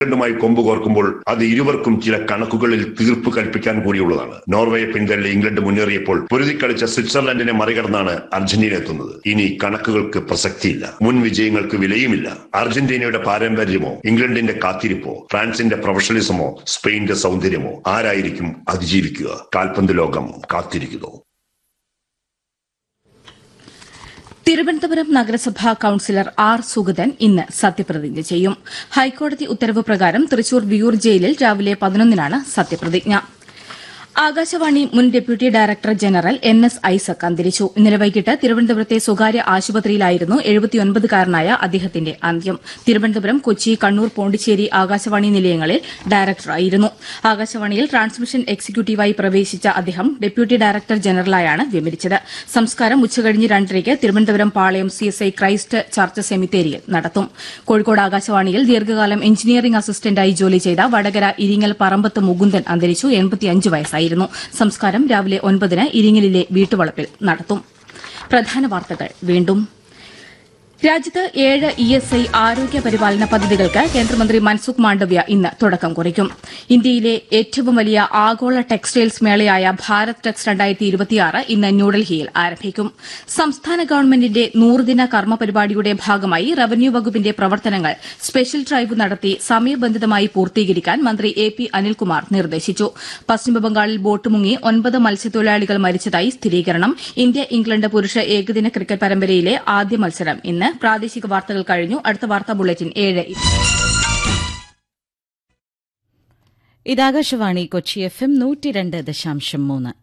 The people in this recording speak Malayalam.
ഇംഗ്ലണ്ടുമായി കൊമ്പ് കോർക്കുമ്പോൾ അത് ഇരുവർക്കും ചില കണക്കുകളിൽ തീർപ്പ് കൽപ്പിക്കാൻ കൂടിയുള്ളതാണ് നോർവേയെ പിന്തള്ളി ഇംഗ്ലണ്ട് മുന്നേറിയപ്പോൾ പൊരുതി കളിച്ച സ്വിറ്റ്സർലൻഡിനെ മറികടന്നാണ് അർജന്റീന എത്തുന്നത് ഇനി കണക്കുകൾക്ക് പ്രസക്തിയില്ല മുൻ വിജയങ്ങൾക്ക് വിലയുമില്ല അർജന്റീനയുടെ പാരമ്പര്യമോ ഇംഗ്ലണ്ടിന്റെ കാത്തിരിപ്പോ ഫ്രാൻസിന്റെ പ്രൊഫഷണലിസമോ സ്പെയിന്റെ സൗന്ദര്യമോ ആരായിരിക്കും അതിജീവിക്കുക കാൽപന്ത് ലോകം കാത്തിരിക്കുന്നു തിരുവനന്തപുരം നഗരസഭാ കൌൺസിലർ ആർ സുഗതൻ ഇന്ന് സത്യപ്രതിജ്ഞ ചെയ്യും ഹൈക്കോടതി ഉത്തരവ് പ്രകാരം തൃശൂർ വിയൂർ ജയിലിൽ രാവിലെ പതിനൊന്നിനാണ് സത്യപ്രതിജ്ഞ ആകാശവാണി മുൻ deputy director general N S Isaac അന്തരിച്ചു ഇന്നലെ വൈകിട്ട് തിരുവനന്തപുരത്തെ സ്വകാര്യ ആശുപത്രിയിലായിരുന്നു എഴുപത്തിയൊൻപതുകാരനായ അദ്ദേഹത്തിന്റെ അന്ത്യം തിരുവനന്തപുരം കൊച്ചി കണ്ണൂർ പോണ്ടിച്ചേരി ആകാശവാണി നിലയങ്ങളിൽ ഡയറക്ടറായിരുന്നു ആകാശവാണിയിൽ ട്രാൻസ്മിഷൻ എക്സിക്യൂട്ടീവായി പ്രവേശിച്ച അദ്ദേഹം ഡെപ്യൂട്ടി ഡയറക്ടർ ജനറലായാണ് വിരമിച്ചത് സംസ്കാരം ഉച്ചകഴിഞ്ഞ് രണ്ടരയ്ക്ക് Thiruvananthapuram Palayam CSI Christ church സെമിത്തേരിയിൽ നടത്തും കോഴിക്കോട് ആകാശവാണിയിൽ ദീർഘകാലം എഞ്ചിനീയറിംഗ് അസിസ്റ്റന്റായി ജോലി ചെയ്ത വടകര ഇരിങ്ങൽ പറമ്പത്ത് മുകുന്ദൻ അന്തരിച്ചു എൺപത്തിയഞ്ച് വയസ്സായിരുന്നു സംസ്കാരം രാവിലെ ഒൻപതിന് ഇരിങ്ങലിലെ വീട്ടുവളപ്പിൽ നടത്തും പ്രധാന വാർത്തകൾ വീണ്ടും രാജ്യത്ത് ഏഴ് ഇ എസ് ഐ ആരോഗ്യ പരിപാലന പദ്ധതികൾക്ക് കേന്ദ്രമന്ത്രി മൻസുഖ് മാണ്ഡവ്യ ഇന്ന് തുടക്കം കുറിക്കും ഇന്ത്യയിലെ ഏറ്റവും വലിയ ആഗോള ടെക്സ്റ്റൈൽസ് മേളയായ ഭാരത് ടെക്സ് രണ്ടായിരത്തി ഇരുപത്തിയാറ് ഇന്ന് ന്യൂഡൽഹിയിൽ ആരംഭിക്കും സംസ്ഥാന ഗവൺമെന്റിന്റെ നൂറുദിന കർമ്മ പരിപാടിയുടെ ഭാഗമായി റവന്യൂ വകുപ്പിന്റെ പ്രവർത്തനങ്ങൾ സ്പെഷ്യൽ ഡ്രൈവ് നടത്തി സമയബന്ധിതമായി പൂർത്തീകരിക്കാൻ മന്ത്രി എ പി അനിൽകുമാർ നിർദ്ദേശിച്ചു പശ്ചിമബംഗാളിൽ ബോട്ട് മുങ്ങി ഒൻപത് മത്സ്യത്തൊഴിലാളികൾ മരിച്ചതായി സ്ഥിരീകരണം ഇന്ത്യ ഇംഗ്ലണ്ട് പുരുഷ ഏകദിന ക്രിക്കറ്റ് പരമ്പരയിലെ ആദ്യ മത്സരം ഇന്ന് പ്രാദേശിക വാർത്തകൾ കഴിഞ്ഞു അടുത്ത വാർത്താ ബുള്ളറ്റിൻ ഏഴ് ഇതാകാശവാണി കൊച്ചി എഫ് എം നൂറ്റി രണ്ട് ദശാംശം മൂന്ന്